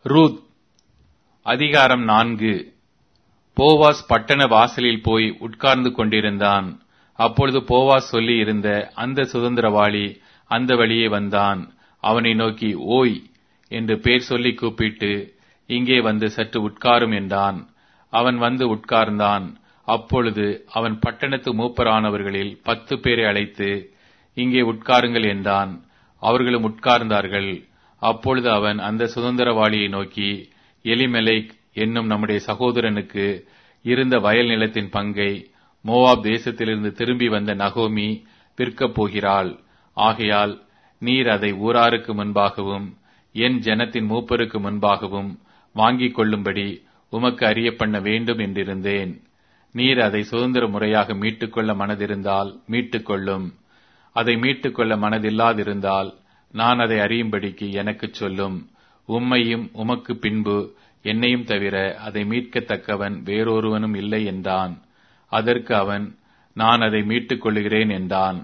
Ruth அதிகாரம் நான்கு Boaz பட்டண வாசலில் போய் உட்கார்ந்து கொண்டிருந்தான் அப்பொழுது போவாஸ் சொல்லி இருந்த அந்த சுதந்திரவாளி அந்த வழியே வந்தான் அவனை நோக்கி ஓய் என்று பேர் சொல்லி கூப்பிட்டு இங்கே வந்து சற்று உட்காரும் என்றான் அவன் வந்து உட்கார்ந்தான் அப்பொழுது அவன் பட்டணத்து மூப்பரானவர்களில் பத்து பேரை அழைத்து இங்கே உட்காருங்கள் என்றான் அவர்களும் உட்கார்ந்தார்கள் அப்பொழுது அவன் அந்த சுதந்திரவாளியை நோக்கி எலிமெலைக் என்னும் நம்முடைய சகோதரனுக்கு இருந்த வயல் நிலத்தின் பங்கை மோவாப் தேசத்திலிருந்து திரும்பி வந்த நகோமி விற்கப் போகிறாள் ஆகையால் நீர் அதை ஊராருக்கு முன்பாகவும் என் ஜனத்தின் மூப்பருக்கு முன்பாகவும் வாங்கிக் கொள்ளும்படி உமக்கு அறிய பண்ண வேண்டும் என்றிருந்தேன் நீர் அதை சுதந்திர முறையாக மீட்டுக்கொள்ள மனதிருந்தால் மீட்டுக்கொள்ளும் அதை மீட்டுக்கொள்ள மனதில்லாதிருந்தால் நான் அதை அறியும்படிக்கு எனக்குச் சொல்லும் உம்மையும் உமக்கு பின்பு என்னையும் தவிர அதை மீட்கத்தக்கவன் வேறொருவனும் இல்லை என்றான் அதற்கு அவன் நான் அதை மீட்டுக் கொள்ளுகிறேன் என்றான்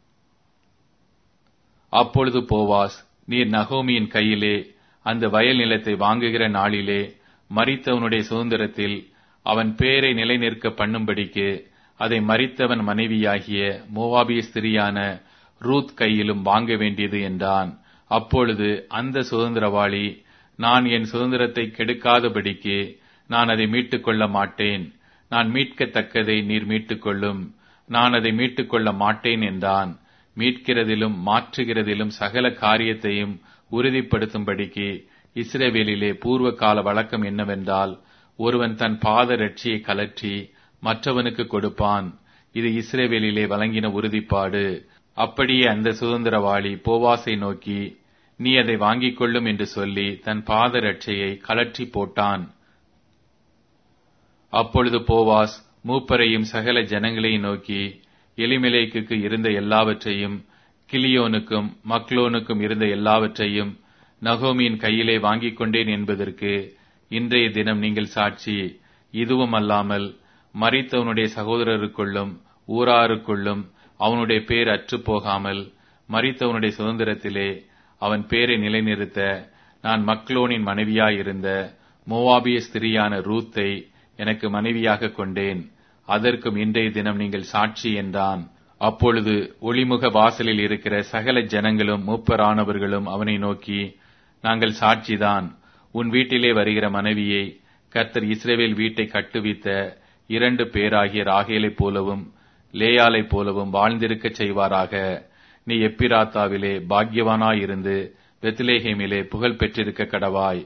அப்பொழுது போவாஸ் நீர் நகோமியின் கையிலே அந்த வயல் நிலத்தை வாங்குகிற நாளிலே மறித்தவனுடைய சுதந்திரத்தில் அவன் பேரை நிலைநிற்க பண்ணும்படிக்கு அதை மறித்தவன் மனைவியாகிய மோவாபிய ஸ்திரியான ரூத் கையிலும் வாங்க வேண்டியது என்றான் அப்பொழுது அந்த சுதந்திரவாளி நான் என் சுதந்திரத்தை கெடுக்காதபடிக்கு நான் அதை மீட்டுக் கொள்ள மாட்டேன் நான் மீட்கத்தக்கதை நீர் மீட்டுக்கொள்ளும் நான் அதை மீட்டுக்கொள்ள மாட்டேன் என்றான் மீட்கிறதிலும் மாற்றுகிறதிலும் சகல காரியத்தையும் உறுதிப்படுத்தும்படிக்கு இஸ்ரேவேலிலே பூர்வ கால வழக்கம் என்னவென்றால் ஒருவன் தன் பாத ரட்சியை கலற்றி மற்றவனுக்கு கொடுப்பான் இது இஸ்ரேவேலிலே வழங்கின உறுதிப்பாடு அப்படியே அந்த சுதந்திரவாளி போவாசை நோக்கி நீ அதை வாங்கிக் கொள்ளும் என்று சொல்லி தன் பாத ரட்சையை கலற்றி போட்டான் அப்பொழுது போவாஸ் மூப்பரையும் சகல ஜனங்களையும் நோக்கி எலிமெலேக்கு இருந்த எல்லாவற்றையும் கிளியோனுக்கும் மக்லோனுக்கும் இருந்த எல்லாவற்றையும் நகோமியின் கையிலே வாங்கிக் கொண்டேன் என்பதற்கு இன்றைய தினம் நீங்கள் சாட்சி இதுவும் அல்லாமல் மறித்தவனுடைய சகோதரருக்குள்ளும் ஊராருக்குள்ளும் அவனுடைய பேர் அற்று போகாமல் மறித்தவனுடைய சுதந்திரத்திலே அவன் பேரை நிலைநிறுத்த நான் மக்லோனின் மனைவியாயிருந்த மோவாபிய ஸ்திரியான ரூத்தை எனக்கு மனைவியாக கொண்டேன் அதற்கும் இன்றைய தினம் நீங்கள் சாட்சி என்றான் அப்பொழுது ஒளிமுக வாசலில் இருக்கிற சகல ஜனங்களும் மூப்பரானவர்களும் அவனை நோக்கி நாங்கள் சாட்சிதான் உன் வீட்டிலே வருகிற மனைவியை கர்த்தர் இஸ்ரேவேல் வீட்டை கட்டுவித்த இரண்டு பேராகிய ராகேலைப் போலவும் லேயாலைப் போலவும் வாழ்ந்திருக்கச் செய்வாராக நீ எப்பிராத்தாவிலே பாக்யவானாயிருந்து பெத்லேஹேமிலே புகழ் பெற்றிருக்க கடவாய்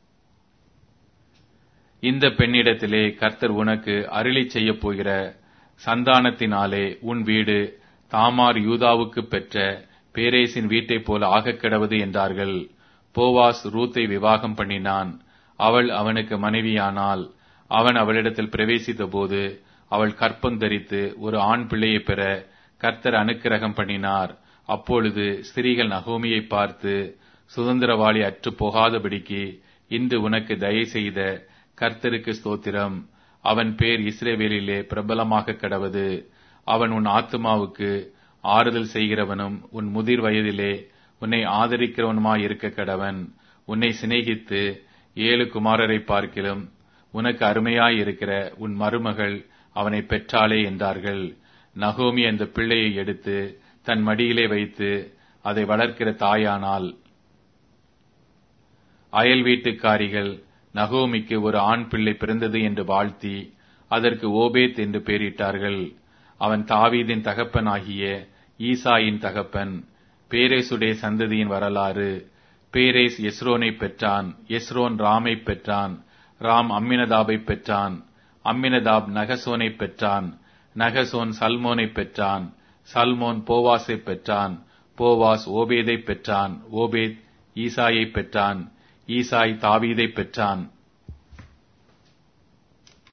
இந்த பெண்ணிடத்திலே கர்த்தர் உனக்கு அருளி செய்யப் போகிற சந்தானத்தினாலே உன் வீடு தாமார் யூதாவுக்கு பெற்ற பேரேசின் வீட்டைப் போல ஆகக் கிடவது என்றார்கள் போவாஸ் ரூத்தை விவாகம் பண்ணினான் அவள் அவனுக்கு மனைவியானால் அவன் அவளிடத்தில் பிரவேசித்த போது அவள் கற்பம் தரித்து ஒரு ஆண் பிள்ளையை பெற கர்த்தர் அனுக்கிரகம் பண்ணினார் அப்பொழுது ஸ்திரீகள் நகோமியை பார்த்து சுதந்திரவாளி அற்று போகாதபடிக்கு இன்று உனக்கு தயை செய்த கர்த்தருக்கு ஸ்தோத்திரம் அவன் பேர் இஸ்ரேவேலிலே பிரபலமாக கடவது அவன் உன் ஆத்மாவுக்கு ஆறுதல் செய்கிறவனும் உன் முதிர் வயதிலே உன்னை ஆதரிக்கிறவனுமாய் இருக்க கடவன் உன்னை சிநேகித்து ஏழு குமாரரை பார்க்கிலும் உனக்கு அருமையாய் இருக்கிற உன் மருமகள் அவனை பெற்றாளே என்றார்கள் நகோமி அந்த பிள்ளையை எடுத்து தன் மடியிலே வைத்து அதை வளர்க்கிற தாயானால் அயல் வீட்டுக்காரிகள் நகோமிக்கு ஒரு ஆண் பிள்ளை பிறந்தது என்று வாழ்த்தி அதற்கு ஓபேத் என்று பெயரிட்டார்கள் அவன் தாவீதின் தகப்பனாகிய ஈசாயின் தகப்பன் பேரேசுடைய சந்ததியின் வரலாறு பேரேஸ் எஸ்ரோனை பெற்றான் எஸ்ரோன் ராமை பெற்றான் ராம் அம்மினதாபை பெற்றான் அம்மினதாப் நகசோனை பெற்றான் நகசோன் சல்மோனை பெற்றான் சல்மோன் போவாஸை பெற்றான் போவாஸ் ஓபேதை பெற்றான் ஓபேத் ஈசாயை பெற்றான் ஈசாய் தாவீதை பெற்றான்